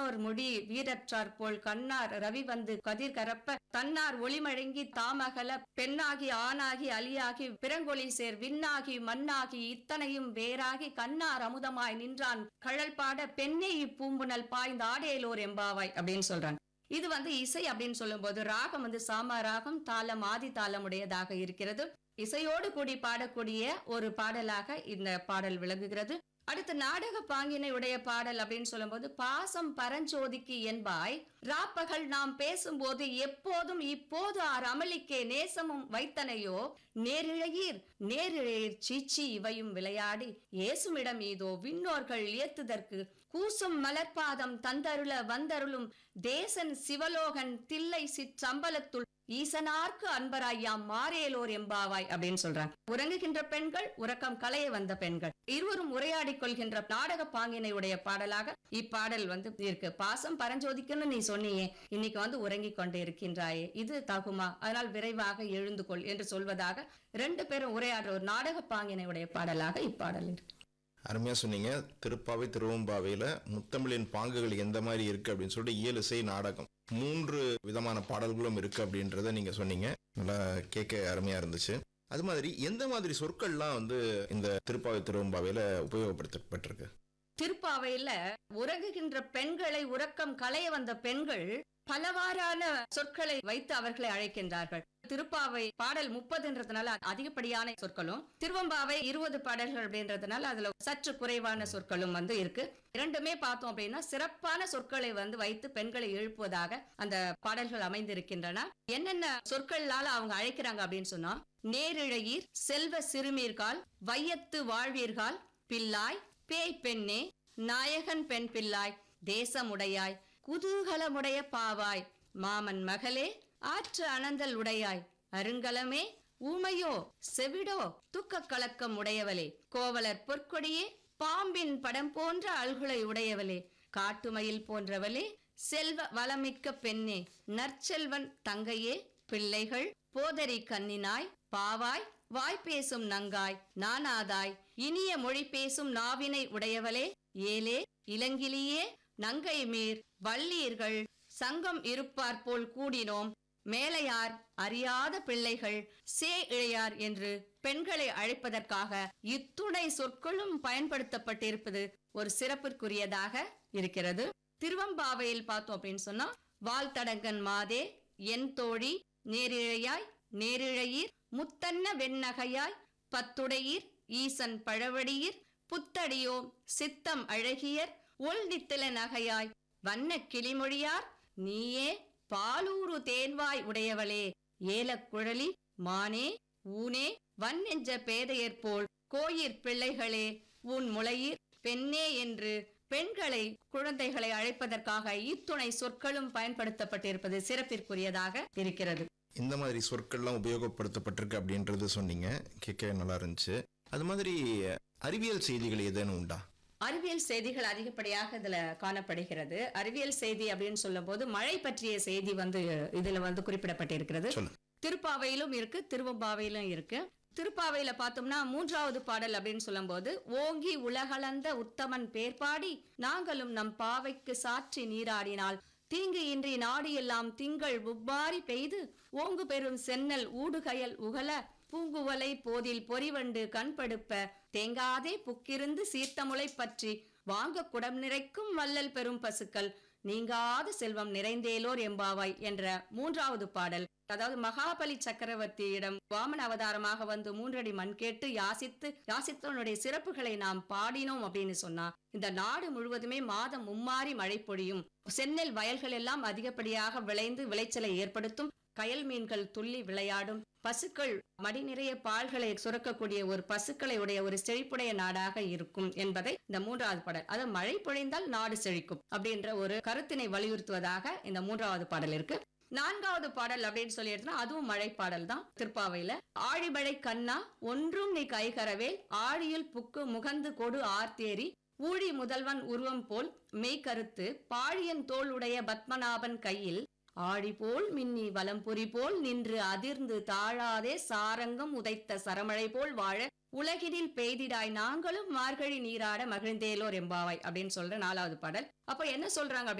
விண்ணோர் முடி வீரற்றார் போல் கண்ணார் ரவி வந்து கதிர் கரப்ப தன்னார் ஒளிமழங்கி தாமகல பெண்ணாகி ஆணாகி அலியாகி பிறங்கொழி சேர் விண்ணாகி மண்ணாகி இத்தனையும் வேறாகி கண்ணார் அமுதமாய் நின்றான் கழல் பாட பெண்ணே இப்பூம்புணல் பாய்ந்த ஆடேலோர் எம்பாவாய் அப்படின்னு சொல்றாங்க இது வந்து இசை அப்படின்னு சொல்லும்போது ராகம் வந்து சாமா ராகம் தாளம் ஆதி தாளம் உடையதாக இருக்கிறது இசையோடு கூடி பாடக்கூடிய ஒரு பாடலாக இந்த பாடல் விளங்குகிறது அடுத்து நாடக பாங்கினை உடைய பாடல் அப்படின்னு சொல்லும்போது பாசம் பரஞ்சோதிக்கு என்பாய் ராப்பகல் நாம் பேசும்போது எப்போதும் இப்போது ஆர் அமளிக்கே நேசமும் வைத்தனையோ நேரிழையீர் நேரிழையீர் சீச்சி இவையும் விளையாடி ஏசுமிடம் இதோ விண்ணோர்கள் ஏத்துதற்கு கூசும் மலர்பாதம் தந்தருள வந்தருளும் தேசன் சிவலோகன் தில்லை சிற்றம்பலத்துள் ஈசனார்க்கு அன்பராய்யாம் மாறேலோர் எம்பாவாய் அப்படின்னு சொல்றாங்க உறங்குகின்ற பெண்கள் உறக்கம் களைய வந்த பெண்கள் இருவரும் உரையாடிக் கொள்கின்ற நாடக பாங்கினை உடைய பாடலாக இப்பாடல் வந்து இருக்கு பாசம் பரஞ்சோதிக்குன்னு நீ சொன்னியே இன்னைக்கு வந்து உறங்கிக் கொண்டு இருக்கின்றாயே இது தகுமா அதனால் விரைவாக எழுந்து கொள் என்று சொல்வதாக ரெண்டு பேரும் உரையாடுற ஒரு நாடக பாங்கினை உடைய பாடலாக இப்பாடல் இருக்கு அருமையா சொன்னீங்க திருப்பாவை திருவம்பாவையில முத்தமிழின் பாங்குகள் எந்த மாதிரி இருக்கு அப்படின்னு சொல்லிட்டு இயல் இசை நாடகம் மூன்று விதமான பாடல்களும் இருக்கு அப்படின்றத நீங்க சொன்னீங்க நல்லா கேட்க அருமையா இருந்துச்சு அது மாதிரி எந்த மாதிரி சொற்கள்லாம் வந்து இந்த திருப்பாவை திருவம்பாவையில உபயோகப்படுத்தப்பட்டிருக்கு திருப்பாவையில உறங்குகின்ற பெண்களை உறக்கம் களைய வந்த பெண்கள் பலவாறான சொற்களை வைத்து அவர்களை அழைக்கின்றார்கள் திருப்பாவை பாடல் முப்பதுன்றதுனால அதிகப்படியான சொற்களும் திருவம்பாவை இருபது பாடல்கள் அப்படின்றதுனால அதுல சற்று குறைவான சொற்களும் வந்து இருக்கு இரண்டுமே பார்த்தோம் அப்படின்னா சிறப்பான சொற்களை வந்து வைத்து பெண்களை எழுப்புவதாக அந்த பாடல்கள் அமைந்திருக்கின்றன என்னென்ன சொற்களால அவங்க அழைக்கிறாங்க அப்படின்னு சொன்னா நேரிழையீர் செல்வ சிறுமீர்கால் வையத்து வாழ்வீர்கால் பிள்ளாய் பேய் பெண்ணே நாயகன் பெண் பிள்ளாய் தேசமுடையாய் குதூகலமுடைய பாவாய் மாமன் மகளே ஆற்று அனந்தல் உடையாய் அருங்கலமே ஊமையோ செவிடோ துக்க கலக்கம் உடையவளே கோவலர் பொற்கொடியே பாம்பின் படம் போன்ற அல்குலை உடையவளே காட்டுமயில் போன்றவளே செல்வ வளமிக்க பெண்ணே நற்செல்வன் தங்கையே பிள்ளைகள் போதரி கண்ணினாய் பாவாய் வாய் பேசும் நங்காய் நானாதாய் இனிய மொழி பேசும் நாவினை உடையவளே ஏலே இளங்கிலியே நங்கை மீர் வள்ளீர்கள் சங்கம் இருப்பார் போல் கூடினோம் மேலையார் அறியாத பிள்ளைகள் சே இழையார் என்று பெண்களை அழைப்பதற்காக இத்துணை சொற்களும் பயன்படுத்தப்பட்டிருப்பது ஒரு சிறப்பிற்குரியதாக இருக்கிறது திருவம்பாவையில் பார்த்தோம் அப்படின்னு சொன்னா வால்தடங்கன் மாதே என் தோழி நேரிழையாய் நேரிழையீர் முத்தன்ன வெண்ணகையாய் பத்துடையீர் ஈசன் பழவடியீர் புத்தடியோ சித்தம் அழகியர் உள் நித்தில நகையாய் வண்ண கிளிமொழியார் நீயே பாலூரு தேன்வாய் உடையவளே ஏலக்குழலி மானே ஊனே வன்னெஞ்ச பேதையர் போல் கோயிற் பிள்ளைகளே உன் முளையீர் பெண்ணே என்று பெண்களை குழந்தைகளை அழைப்பதற்காக இத்துணை சொற்களும் பயன்படுத்தப்பட்டிருப்பது சிறப்பிற்குரியதாக இருக்கிறது இந்த மாதிரி சொற்கள்லாம் உபயோகப்படுத்தப்பட்டிருக்கு அப்படின்றது சொன்னீங்க கேட்க நல்லா இருந்துச்சு அது மாதிரி அறிவியல் செய்திகள் ஏதேனும் உண்டா அறிவியல் செய்திகள் அதிகப்படியாக இதுல காணப்படுகிறது அறிவியல் செய்தி அப்படின்னு சொல்லும் போது மழை பற்றிய செய்தி வந்து இதுல வந்து குறிப்பிடப்பட்டிருக்கிறது சொல்லு திருப்பாவையிலும் இருக்கு திருவம்பாவையிலும் இருக்கு திருப்பாவையில பார்த்தோம்னா மூன்றாவது பாடல் அப்படின்னு சொல்லும்போது ஓங்கி உலகளந்த உத்தமன் பேர்பாடி நாங்களும் நம் பாவைக்கு சாற்றி நீராடினால் தீங்கு இன்றி நாடு எல்லாம் திங்கள் உப்பாரி பெய்து ஓங்கு பெறும் சென்னல் ஊடுகயல் உகல பூங்குவலை போதில் பொறிவண்டு கண்படுப்ப தேங்காதே புக்கிருந்து சீர்த்தமுளை பற்றி வாங்க குடம் நிறைக்கும் வள்ளல் பெரும் பசுக்கள் நீங்காத செல்வம் நிறைந்தேலோர் எம்பாவாய் என்ற மூன்றாவது பாடல் அதாவது மகாபலி சக்கரவர்த்தியிடம் வாமன அவதாரமாக வந்து மூன்றடி மண் கேட்டு யாசித்து யாசித்தவனுடைய சிறப்புகளை நாம் பாடினோம் அப்படின்னு சொன்னா இந்த நாடு முழுவதுமே மாதம் மும்மாறி மழை பொழியும் செந்நெல் வயல்கள் எல்லாம் அதிகப்படியாக விளைந்து விளைச்சலை ஏற்படுத்தும் கயல் மீன்கள் துள்ளி விளையாடும் பசுக்கள் மடி நிறைய பால்களை சுரக்கக்கூடிய ஒரு பசுக்களை உடைய ஒரு செழிப்புடைய நாடாக இருக்கும் என்பதை இந்த மூன்றாவது பாடல் அது மழை பொழிந்தால் நாடு செழிக்கும் அப்படின்ற ஒரு கருத்தினை வலியுறுத்துவதாக இந்த மூன்றாவது பாடல் இருக்கு நான்காவது பாடல் அப்படின்னு சொல்லி எடுத்தா அதுவும் மழை பாடல் தான் திருப்பாவையில ஆழிமழை கண்ணா ஒன்றும் நீ கைகரவேல் ஆழியில் புக்கு முகந்து கொடு ஆர்த்தேரி ஊழி முதல்வன் உருவம் போல் மெய்கருத்து பாழியன் தோல் உடைய பத்மநாபன் கையில் ஆழி போல் மின்னி வலம்புரி போல் நின்று அதிர்ந்து தாழாதே சாரங்கம் உதைத்த சரமழை போல் வாழ உலகினில் பெய்திடாய் நாங்களும் மார்கழி நீராட மகிழ்ந்தேலோர் எம்பாவாய் அப்படின்னு சொல்ற நாலாவது பாடல் அப்ப என்ன சொல்றாங்க